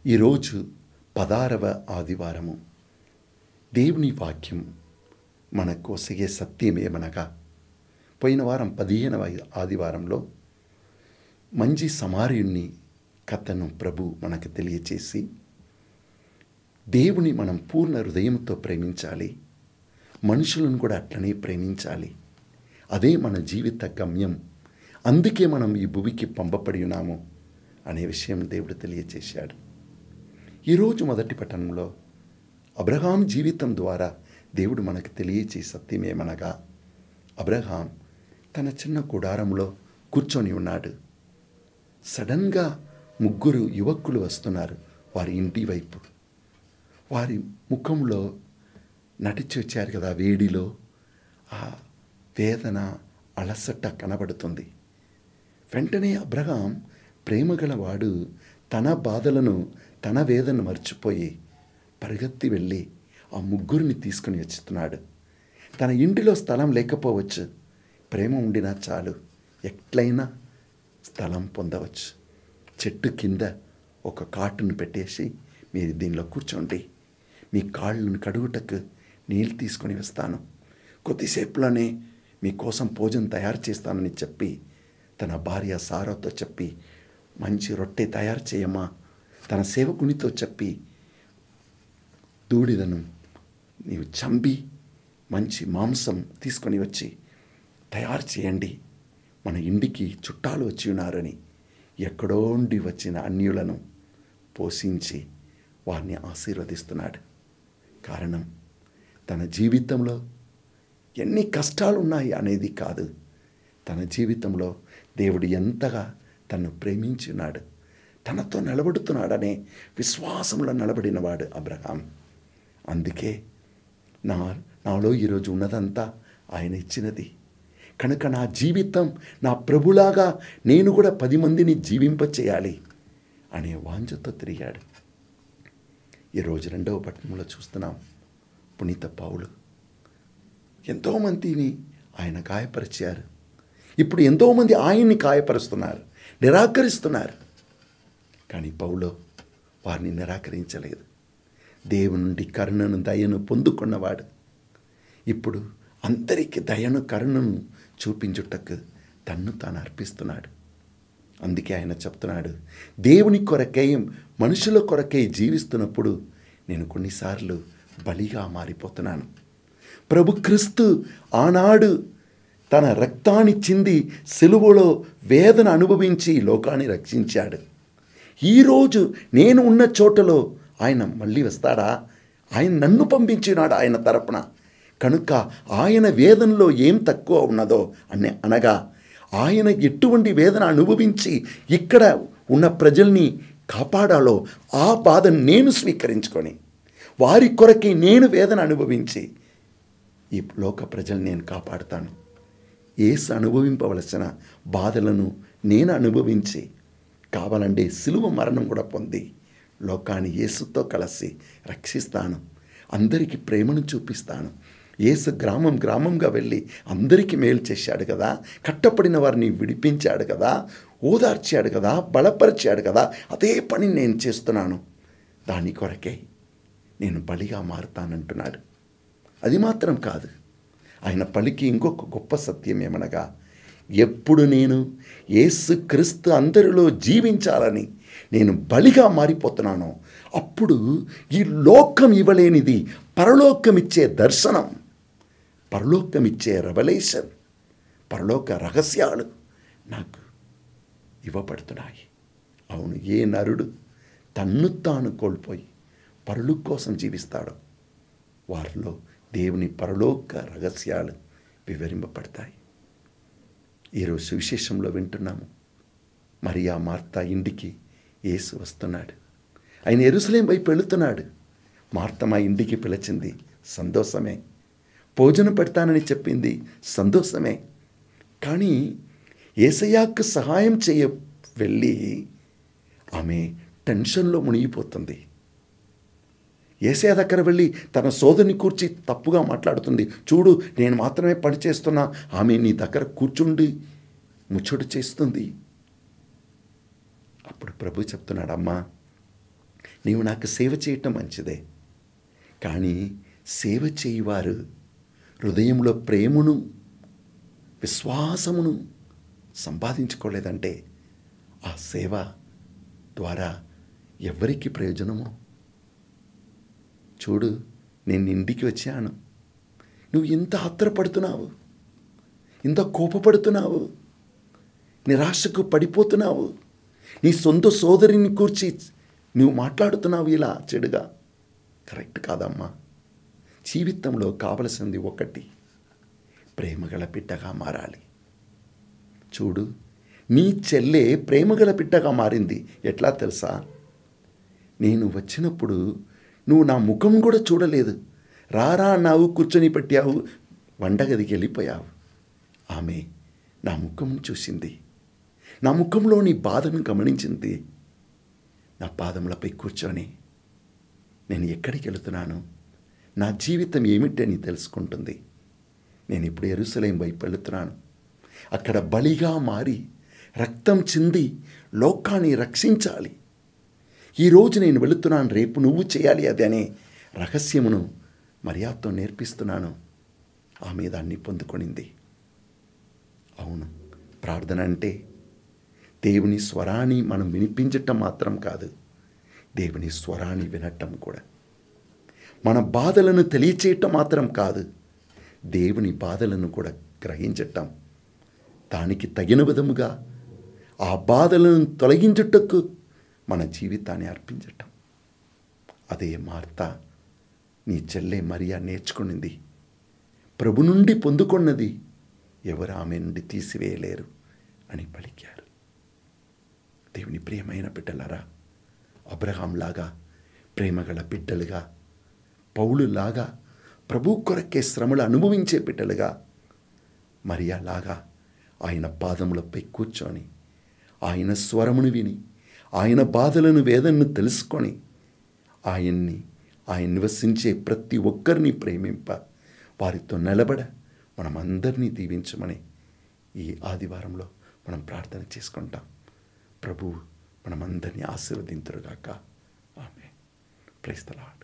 ఈరోజు పదారవ ఆదివారము దేవుని వాక్యం మనకు ఒసగే సత్యమేమనగా పోయిన వారం పదిహేనవ ఆదివారంలో మంచి సమార్యుణ్ణి కథను ప్రభు మనకు తెలియచేసి దేవుని మనం పూర్ణ హృదయంతో ప్రేమించాలి మనుషులను కూడా అట్లనే ప్రేమించాలి అదే మన జీవిత గమ్యం అందుకే మనం ఈ భూమికి పంపబడి ఉన్నాము అనే విషయం దేవుడు తెలియచేశాడు ఈరోజు మొదటి పట్టణంలో అబ్రహాం జీవితం ద్వారా దేవుడు మనకు తెలియచే సత్యమేమనగా అబ్రహాం తన చిన్న గుడారంలో కూర్చొని ఉన్నాడు సడన్గా ముగ్గురు యువకులు వస్తున్నారు వారి ఇంటి వైపు వారి ముఖంలో నటిచి వచ్చారు కదా వేడిలో ఆ వేదన అలసట కనబడుతుంది వెంటనే అబ్రహాం ప్రేమగలవాడు తన బాధలను తన వేదన మర్చిపోయి పరిగెత్తి వెళ్ళి ఆ ముగ్గురిని తీసుకుని వచ్చుతున్నాడు తన ఇంటిలో స్థలం లేకపోవచ్చు ప్రేమ ఉండినా చాలు ఎట్లయినా స్థలం పొందవచ్చు చెట్టు కింద ఒక కాటును పెట్టేసి మీరు దీనిలో కూర్చోండి మీ కాళ్ళను కడుగుటకు నీళ్ళు తీసుకొని వస్తాను కొద్దిసేపులోనే మీకోసం భోజనం తయారు చేస్తానని చెప్పి తన భార్య సారాతో చెప్పి మంచి రొట్టె తయారు చేయమ్మా తన సేవకునితో చెప్పి దూడిదను నీవు చంపి మంచి మాంసం తీసుకొని వచ్చి తయారు చేయండి మన ఇంటికి చుట్టాలు వచ్చి ఉన్నారని ఎక్కడో ఉండి వచ్చిన అన్యులను పోషించి వారిని ఆశీర్వదిస్తున్నాడు కారణం తన జీవితంలో ఎన్ని కష్టాలు ఉన్నాయి అనేది కాదు తన జీవితంలో దేవుడు ఎంతగా తను ప్రేమించున్నాడు తనతో నిలబడుతున్నాడనే విశ్వాసంలో నిలబడినవాడు అబ్రహాం అందుకే నా నాలో ఈరోజు ఉన్నదంతా ఆయన ఇచ్చినది కనుక నా జీవితం నా ప్రభులాగా నేను కూడా పది మందిని జీవింపచేయాలి అనే వాంఛతో తిరిగాడు ఈరోజు రెండవ పట్టణంలో చూస్తున్నాం పునీత పౌలు ఎంతోమందిని ఆయన గాయపరిచారు ఇప్పుడు ఎంతోమంది ఆయన్ని గాయపరుస్తున్నారు నిరాకరిస్తున్నారు కానీ పౌలో వారిని నిరాకరించలేదు దేవుని నుండి కరుణను దయను పొందుకున్నవాడు ఇప్పుడు అందరికీ దయను కరుణను చూపించుటకు తన్ను తాను అర్పిస్తున్నాడు అందుకే ఆయన చెప్తున్నాడు దేవుని కొరకై మనుషుల కొరకై జీవిస్తున్నప్పుడు నేను కొన్నిసార్లు బలిగా మారిపోతున్నాను ప్రభు క్రీస్తు ఆనాడు తన రక్తాన్ని చింది సెలువులో వేదన అనుభవించి లోకాన్ని రక్షించాడు ఈరోజు నేను ఉన్న చోటలో ఆయన మళ్ళీ వస్తాడా ఆయన నన్ను పంపించినాడు ఆయన తరపున కనుక ఆయన వేదనలో ఏం తక్కువ ఉన్నదో అని అనగా ఆయన ఎటువంటి వేదన అనుభవించి ఇక్కడ ఉన్న ప్రజల్ని కాపాడాలో ఆ బాధను నేను స్వీకరించుకొని వారి కొరకి నేను వేదన అనుభవించి ఈ లోక ప్రజల్ని నేను కాపాడుతాను ఏసు అనుభవింపవలసిన బాధలను నేను అనుభవించి కావాలంటే సిలువ మరణం కూడా పొంది లోకాన్ని యేసుతో కలిసి రక్షిస్తాను అందరికీ ప్రేమను చూపిస్తాను యేసు గ్రామం గ్రామంగా వెళ్ళి అందరికీ మేలు చేశాడు కదా కట్టపడిన వారిని విడిపించాడు కదా ఓదార్చాడు కదా బలపరిచాడు కదా అదే పని నేను చేస్తున్నాను దాని కొరకే నేను బలిగా మారుతానంటున్నాడు అది మాత్రం కాదు ఆయన పలికి ఇంకొక గొప్ప సత్యం ఏమనగా ఎప్పుడు నేను యేసు క్రీస్తు అందరిలో జీవించాలని నేను బలిగా మారిపోతున్నానో అప్పుడు ఈ లోకం ఇవ్వలేనిది పరలోకం ఇచ్చే దర్శనం పరలోకం ఇచ్చే రెవల్యూషన్ పరలోక రహస్యాలు నాకు ఇవ్వబడుతున్నాయి అవును ఏ నరుడు తన్ను తాను కోల్పోయి పరులు కోసం జీవిస్తాడో వారిలో దేవుని పరలోక రహస్యాలు వివరింపబడతాయి ఈరోజు సువిశేషంలో వింటున్నాము మరియా మార్తా ఇంటికి యేసు వస్తున్నాడు ఆయన ఎరుసలేం వైపు వెళుతున్నాడు మార్త మా ఇంటికి పిలిచింది సంతోషమే భోజనం పెడతానని చెప్పింది సంతోషమే కానీ ఏసయాకు సహాయం చేయ వెళ్ళి ఆమె టెన్షన్లో మునిగిపోతుంది ఏసయ దగ్గర వెళ్ళి తన సోదరిని కూర్చి తప్పుగా మాట్లాడుతుంది చూడు నేను మాత్రమే పని చేస్తున్నా ఆమె నీ దగ్గర కూర్చుండి ముచ్చడు చేస్తుంది అప్పుడు ప్రభు చెప్తున్నాడు అమ్మా నీవు నాకు సేవ చేయటం మంచిదే కానీ సేవ చేయువారు హృదయంలో ప్రేమను విశ్వాసమును సంపాదించుకోలేదంటే ఆ సేవ ద్వారా ఎవరికి ప్రయోజనము చూడు నేను ఇంటికి వచ్చాను నువ్వు ఇంత ఆత్రపడుతున్నావు ఇంత కోపపడుతున్నావు నిరాశకు పడిపోతున్నావు నీ సొంత సోదరిని కూర్చి నువ్వు మాట్లాడుతున్నావు ఇలా చెడుగా కరెక్ట్ కాదమ్మా జీవితంలో కావలసింది ఒకటి ప్రేమగల బిడ్డగా మారాలి చూడు నీ చెల్లె ప్రేమగల బిడ్డగా మారింది ఎట్లా తెలుసా నేను వచ్చినప్పుడు నువ్వు నా ముఖం కూడా చూడలేదు రారా అన్నావు కూర్చొని పెట్టావు వంటగదికి వెళ్ళిపోయావు ఆమె నా ముఖం చూసింది నా ముఖంలో నీ బాధను గమనించింది నా పాదములపై కూర్చొని నేను ఎక్కడికి వెళుతున్నాను నా జీవితం ఏమిటని తెలుసుకుంటుంది నేను ఇప్పుడు ఎరుసలేం వైపు వెళుతున్నాను అక్కడ బలిగా మారి రక్తం చింది లోకాన్ని రక్షించాలి ఈరోజు నేను వెళుతున్నాను రేపు నువ్వు చేయాలి అది అనే రహస్యమును మర్యాదతో నేర్పిస్తున్నాను ఆమె దాన్ని పొందుకొనింది అవును ప్రార్థన అంటే దేవుని స్వరాన్ని మనం వినిపించటం మాత్రం కాదు దేవుని స్వరాన్ని వినటం కూడా మన బాధలను తెలియచేయటం మాత్రం కాదు దేవుని బాధలను కూడా గ్రహించటం దానికి తగిన విధముగా ఆ బాధలను తొలగించుటకు మన జీవితాన్ని అర్పించటం అదే మార్త నీ చెల్లె మరియా నేర్చుకునింది ప్రభు నుండి పొందుకున్నది ఎవరు ఆమె నుండి తీసివేయలేరు అని పలికారు దేవుని ప్రియమైన బిడ్డలారా అబ్రహాంలాగా ప్రేమగల బిడ్డలుగా పౌలులాగా ప్రభు కొరకే శ్రమలు అనుభవించే బిడ్డలుగా మరియాలాగా ఆయన పాదములపై కూర్చొని ఆయన స్వరమును విని ఆయన బాధలను వేదనను తెలుసుకొని ఆయన్ని ఆయన నివసించే ప్రతి ఒక్కరిని ప్రేమింప వారితో నిలబడ మనమందరినీ దీవించమని ఈ ఆదివారంలో మనం ప్రార్థన చేసుకుంటాం ప్రభువు మనమందరినీ ఆశీర్వదింతురుగాక ఆమె ప్రైస్తలా